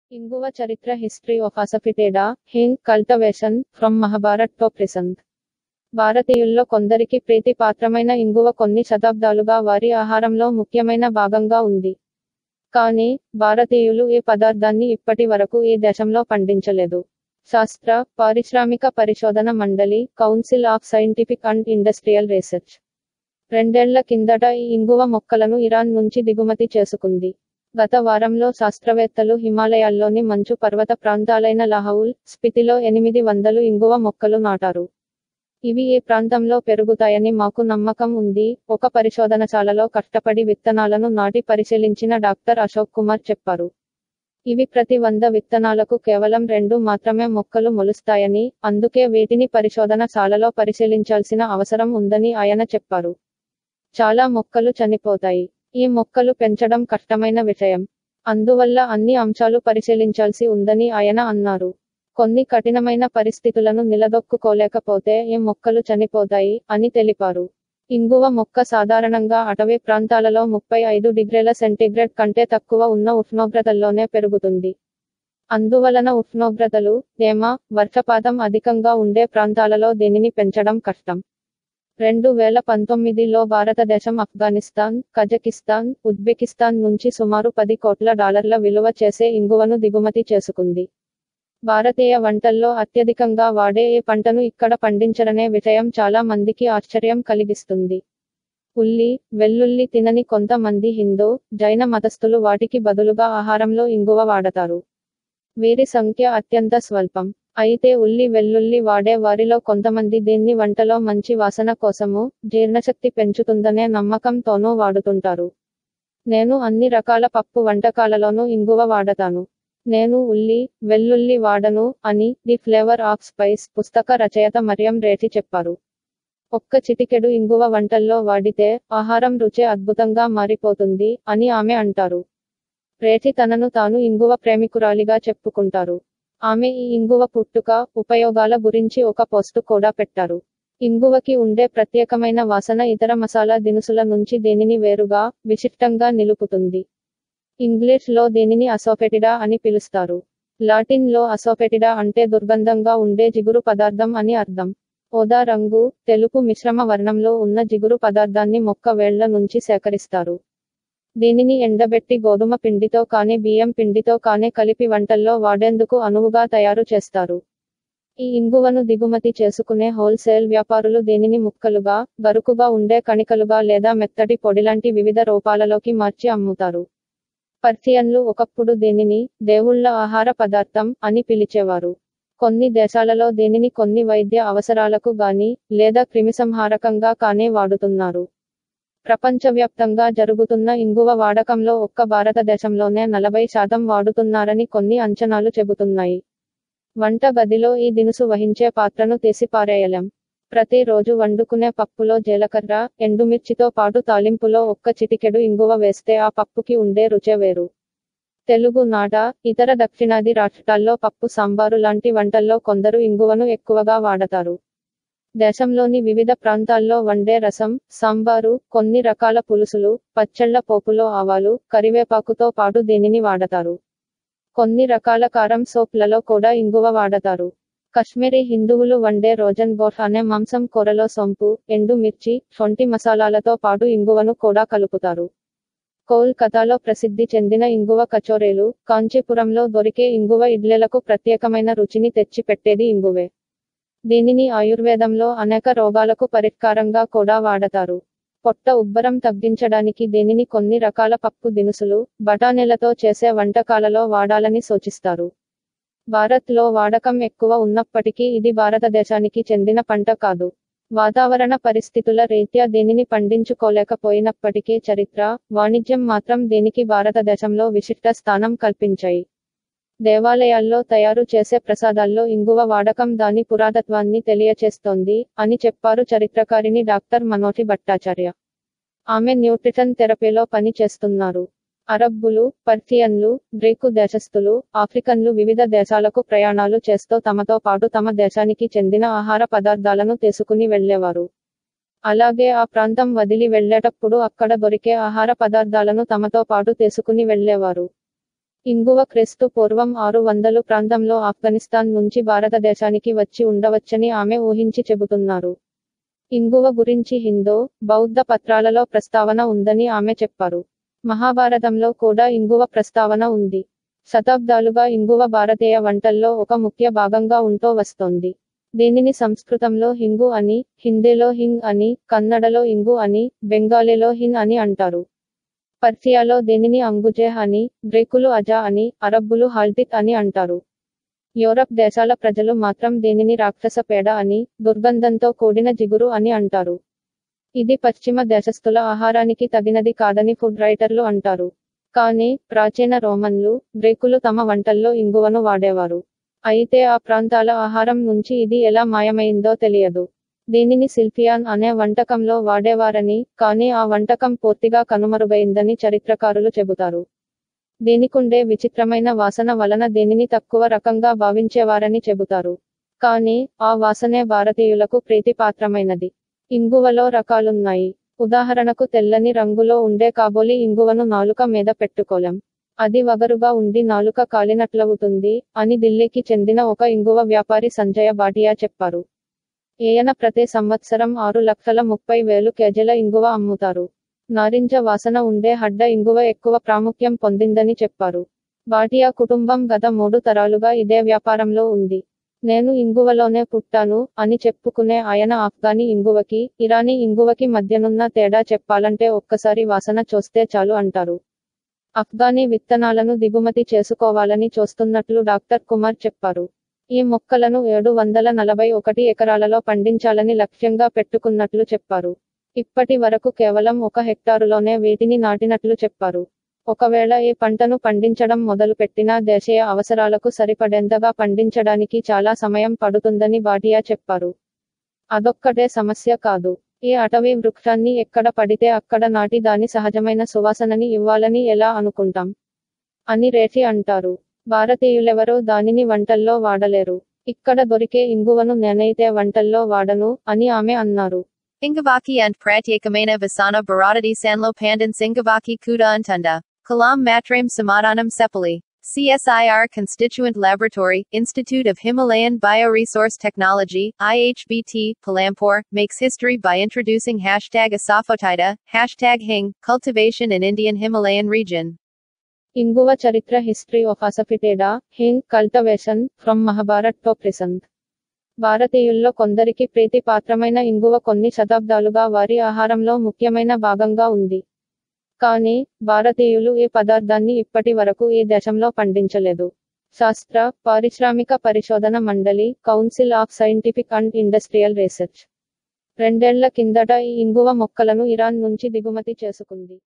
ఇంగువ చరిత్ర history of asafoetida hing cultivation from Mahabharat to present భారతీయుల్లో కొందరికి ప్రీతిపాత్రమైన ఇంగువ కొన్ని శతాబ్దాలుగా వారి ఆహారంలో ముఖ్యమైన భాగంగా ఉంది కానీ భారతీయులు ఈ పదార్థాన్ని ఇప్పటి వరకు ఈ దేశంలో పండించలేదు శాస్త్ర పారిశ్రామిక పరిశోధన మండలి council of scientific and industrial research రెండేళ్ల కిందట ఈ ఇంగువ మొక్కలను ఇరాన్ నుంచి దిగుమతి చేసుకుంది గత వారంలో శాస్త్రవేత్తలు హిమాలయాల్లోని మంచు పర్వత ప్రాంతాలైన లహౌల్ స్పితిలో ఎనిమిది వందలు ఇంగువ మొక్కలు నాటారు ఇవి ఏ ప్రాంతంలో పెరుగుతాయని మాకు నమ్మకం ఉంది ఒక పరిశోధనశాలలో కష్టపడి విత్తనాలను నాటి పరిశీలించిన డాక్టర్ అశోక్ కుమార్ చెప్పారు ఇవి ప్రతి వంద విత్తనాలకు కేవలం రెండు మాత్రమే మొక్కలు మొలుస్తాయని అందుకే వీటిని పరిశోధనశాలలో పరిశీలించాల్సిన అవసరం ఉందని ఆయన చెప్పారు చాలా మొక్కలు చనిపోతాయి ఈ మొక్కలు పెంచడం కష్టమైన విషయం అందువల్ల అన్ని అంశాలు పరిశీలించాల్సి ఉందని ఆయన అన్నారు కొన్ని కఠినమైన పరిస్థితులను నిలదొక్కుకోలేకపోతే ఈ మొక్కలు చనిపోతాయి అని తెలిపారు ఇంగువ మొక్క సాధారణంగా అటవీ ప్రాంతాలలో ముప్పై ఐదు డిగ్రీల సెంటీగ్రేడ్ కంటే తక్కువ ఉన్న ఉష్ణోగ్రతల్లోనే పెరుగుతుంది అందువలన ఉష్ణోగ్రతలు తేమ వర్షపాతం అధికంగా ఉండే ప్రాంతాలలో దీనిని పెంచడం కష్టం రెండు వేల పంతొమ్మిదిలో భారతదేశం ఆఫ్ఘనిస్తాన్ కజకిస్తాన్ ఉజ్బెకిస్తాన్ నుంచి సుమారు పది కోట్ల డాలర్ల విలువ చేసే ఇంగువను దిగుమతి చేసుకుంది భారతీయ వంటల్లో అత్యధికంగా వాడే ఏ పంటను ఇక్కడ పండించరనే విషయం చాలా మందికి ఆశ్చర్యం కలిగిస్తుంది ఉల్లి వెల్లుల్లి తినని కొంతమంది హిందూ జైన మతస్థులు వాటికి బదులుగా ఆహారంలో ఇంగువ వాడతారు వీరి సంఖ్య అత్యంత స్వల్పం అయితే ఉల్లి వెల్లుల్లి వాడే వారిలో కొంతమంది దీన్ని వంటలో మంచి వాసన కోసము జీర్ణశక్తి పెంచుతుందనే నమ్మకంతోనూ వాడుతుంటారు నేను అన్ని రకాల పప్పు వంటకాలలోనూ ఇంగువ వాడతాను నేను ఉల్లి వెల్లుల్లి వాడను అని ది ఫ్లేవర్ ఆఫ్ స్పైస్ పుస్తక రచయిత మరియం రేటి చెప్పారు ఒక్క చిటికెడు ఇంగువ వంటల్లో వాడితే ఆహారం రుచి అద్భుతంగా మారిపోతుంది అని ఆమె అంటారు రేటి తనను తాను ఇంగువ ప్రేమికురాలిగా చెప్పుకుంటారు ఆమె ఈ ఇంగువ పుట్టుక ఉపయోగాల గురించి ఒక పోస్టు కూడా పెట్టారు ఇంగువకి ఉండే ప్రత్యేకమైన వాసన ఇతర మసాలా దినుసుల నుంచి దీనిని వేరుగా విశిష్టంగా నిలుపుతుంది ఇంగ్లీష్ లో దీనిని అసోపెటిడా అని పిలుస్తారు లాటిన్ లో అసోపెటిడా అంటే దుర్గంధంగా ఉండే జిగురు పదార్థం అని అర్థం ఓదా రంగు తెలుపు మిశ్రమ వర్ణంలో ఉన్న జిగురు పదార్థాన్ని మొక్క వేళ్ల నుంచి సేకరిస్తారు దీనిని ఎండబెట్టి గోధుమ పిండితో కానీ బియ్యం పిండితో కానీ కలిపి వంటల్లో వాడేందుకు అనువుగా తయారు చేస్తారు ఈ ఇంగువను దిగుమతి చేసుకునే హోల్సేల్ వ్యాపారులు దీనిని ముక్కలుగా గరుకుగా ఉండే కణికలుగా లేదా మెత్తటి పొడిలాంటి వివిధ రూపాలలోకి మార్చి అమ్ముతారు పర్షియన్లు ఒకప్పుడు దీనిని దేవుళ్ళ ఆహార పదార్థం అని పిలిచేవారు కొన్ని దేశాలలో దీనిని కొన్ని వైద్య అవసరాలకు గాని లేదా క్రిమిసంహారకంగా కానీ వాడుతున్నారు ప్రపంచవ్యాప్తంగా జరుగుతున్న ఇంగువ వాడకంలో ఒక్క భారతదేశంలోనే నలభై శాతం వాడుతున్నారని కొన్ని అంచనాలు చెబుతున్నాయి వంట గదిలో ఈ దినుసు వహించే పాత్రను తీసిపారేయలేం ప్రతిరోజు వండుకునే పప్పులో జీలకర్ర ఎండుమిర్చితో పాటు తాలింపులో ఒక్క చిటికెడు ఇంగువ వేస్తే ఆ పప్పుకి ఉండే రుచే వేరు తెలుగు నాట ఇతర దక్షిణాది రాష్ట్రాల్లో పప్పు సాంబారు లాంటి వంటల్లో కొందరు ఇంగువను ఎక్కువగా వాడతారు దేశంలోని వివిధ ప్రాంతాల్లో వండే రసం సాంబారు కొన్ని రకాల పులుసులు పచ్చళ్ల పోపులో ఆవాలు కరివేపాకుతో పాటు దీనిని వాడతారు కొన్ని రకాల కారం సోప్లలో కూడా ఇంగువ వాడతారు కశ్మీరీ హిందువులు వండే రోజన్ గోట్ అనే మాంసం కూరలో సొంపు ఎండు మిర్చి శొంఠి మసాలాలతో పాటు ఇంగువను కూడా కలుపుతారు కోల్కతాలో ప్రసిద్ధి చెందిన ఇంగువ కచోరీలు కాంచీపురంలో దొరికే ఇంగువ ఇడ్లీలకు ప్రత్యేకమైన రుచిని తెచ్చిపెట్టేది ఇంగువే దీనిని ఆయుర్వేదంలో అనేక రోగాలకు పరిష్కారంగా కూడా వాడతారు పొట్ట ఉబ్బరం తగ్గించడానికి దీనిని కొన్ని రకాల పప్పు దినుసులు బఠానీలతో చేసే వంటకాలలో వాడాలని సూచిస్తారు భారత్లో వాడకం ఎక్కువ ఉన్నప్పటికీ ఇది భారతదేశానికి చెందిన పంట కాదు వాతావరణ పరిస్థితుల రీత్యా దీనిని పండించుకోలేకపోయినప్పటికీ చరిత్ర వాణిజ్యం మాత్రం దీనికి భారతదేశంలో విశిష్ట స్థానం కల్పించాయి దేవాలయాల్లో తయారు చేసే ప్రసాదాల్లో ఇంగువ వాడకం దాని పురాతత్వాన్ని తెలియచేస్తోంది అని చెప్పారు చరిత్రకారిణి డాక్టర్ మనోటి భట్టాచార్య ఆమె న్యూట్రిషన్ థెరపీలో పని చేస్తున్నారు అరబ్బులు పర్షియన్లు గ్రీకు దేశస్థులు ఆఫ్రికన్లు వివిధ దేశాలకు ప్రయాణాలు చేస్తూ తమతో పాటు తమ దేశానికి చెందిన ఆహార పదార్థాలను తీసుకుని వెళ్లేవారు అలాగే ఆ ప్రాంతం వదిలి వెళ్లేటప్పుడు అక్కడ దొరికే ఆహార పదార్థాలను తమతో పాటు తీసుకుని వెళ్లేవారు ఇంగువ క్రీస్తు పూర్వం ఆరు వందలు ప్రాంతంలో ఆఫ్ఘనిస్తాన్ నుంచి భారతదేశానికి వచ్చి ఉండవచ్చని ఆమె ఊహించి చెబుతున్నారు ఇంగువ గురించి హిందూ బౌద్ధ పత్రాలలో ప్రస్తావన ఉందని ఆమె చెప్పారు మహాభారతంలో కూడా ఇంగువ ప్రస్తావన ఉంది శతాబ్దాలుగా ఇంగువ భారతీయ వంటల్లో ఒక ముఖ్య భాగంగా ఉంటూ వస్తోంది దీనిని సంస్కృతంలో హింగు అని హిందీలో హింగ్ అని కన్నడలో ఇంగు అని బెంగాలీలో హిన్ అని అంటారు పర్షియాలో దీనిని అంగుజెహ్ అని గ్రీకులు అజా అని అరబ్బులు హాల్టిత్ అని అంటారు యూరప్ దేశాల ప్రజలు మాత్రం దీనిని రాక్షస పేడ అని దుర్గంధంతో కూడిన జిగురు అని అంటారు ఇది పశ్చిమ దేశస్థుల ఆహారానికి తగినది కాదని ఫుడ్ రైటర్లు అంటారు కానీ ప్రాచీన రోమన్లు గ్రీకులు తమ వంటల్లో ఇంగువను వాడేవారు అయితే ఆ ప్రాంతాల ఆహారం నుంచి ఇది ఎలా మాయమైందో తెలియదు దీనిని సిల్ఫియాన్ అనే వంటకంలో వాడేవారని కానీ ఆ వంటకం పూర్తిగా కనుమరుగైందని చరిత్రకారులు చెబుతారు దీనికుండే విచిత్రమైన వాసన వలన దీనిని తక్కువ రకంగా భావించేవారని చెబుతారు కానీ ఆ వాసనే భారతీయులకు ప్రీతిపాత్రమైనది ఇంగువలో రకాలున్నాయి ఉదాహరణకు తెల్లని రంగులో ఉండే కాబోలి ఇంగువను నాలుక మీద పెట్టుకోలేం అది వగరుగా ఉండి నాలుక కాలినట్లవుతుంది అని ఢిల్లీకి చెందిన ఒక ఇంగువ వ్యాపారి సంజయ బాటియా చెప్పారు ఈయన ప్రతి సంవత్సరం ఆరు లక్షల ముప్పై వేలు కేజీల ఇంగువ అమ్ముతారు నారింజ వాసన ఉండే హడ్డ ఇంగువ ఎక్కువ ప్రాముఖ్యం పొందిందని చెప్పారు బాటియా కుటుంబం గత మూడు తరాలుగా ఇదే వ్యాపారంలో ఉంది నేను ఇంగువలోనే పుట్టాను అని చెప్పుకునే ఆయన ఆఫ్ఘానీ ఇంగువకి ఇరానీ ఇంగువకి మధ్యనున్న తేడా చెప్పాలంటే ఒక్కసారి వాసన చూస్తే చాలు అంటారు ఆఫ్ఘానీ విత్తనాలను దిగుమతి చేసుకోవాలని చూస్తున్నట్లు డాక్టర్ కుమార్ చెప్పారు ఈ మొక్కలను ఏడు వందల నలభై ఒకటి ఎకరాలలో పండించాలని లక్ష్యంగా పెట్టుకున్నట్లు చెప్పారు ఇప్పటి వరకు కేవలం ఒక హెక్టారులోనే వీటిని నాటినట్లు చెప్పారు ఒకవేళ ఈ పంటను పండించడం మొదలుపెట్టినా దేశీయ అవసరాలకు సరిపడేంతగా పండించడానికి చాలా సమయం పడుతుందని బాటియా చెప్పారు అదొక్కటే సమస్య కాదు ఈ అటవీ వృక్షాన్ని ఎక్కడ పడితే అక్కడ నాటి దాని సహజమైన సువాసనని ఇవ్వాలని ఎలా అనుకుంటాం అని రేచి అంటారు భారతీయులెవరూ దానిని వంటల్లో వాడలేరు ఇక్కడ దొరికే ఇంగువను నేనైతే వంటల్లో వాడను అని ఆమె అన్నారు Ingavaki and Pratyakamena Vasana Bharatati Sanlo Pandan Singavaki Kuda Antunda. Kalam Matram Samadanam Sepali. CSIR Constituent Laboratory, Institute of Himalayan Bioresource Technology, IHBT, Palampur, makes history by introducing hashtag Asafoetida, hashtag Hing, cultivation in Indian Himalayan region. ఇంగువ చరిత్ర history of asafoetida hing cultivation from Mahabharat to present భారతీయుల్లో కొందరికి ప్రీతిపాత్రమైన ఇంగువ కొన్ని శతాబ్దాలుగా వారి ఆహారంలో ముఖ్యమైన భాగంగా ఉంది కానీ భారతీయులు ఈ పదార్థాన్ని ఇప్పటి వరకు ఈ దేశంలో పండించలేదు శాస్త్ర పారిశ్రామిక పరిశోధన మండలి council of scientific and industrial research రెండేళ్ల కిందట ఈ ఇంగువ మొక్కలను ఇరాన్ నుంచి దిగుమతి చేసుకుంది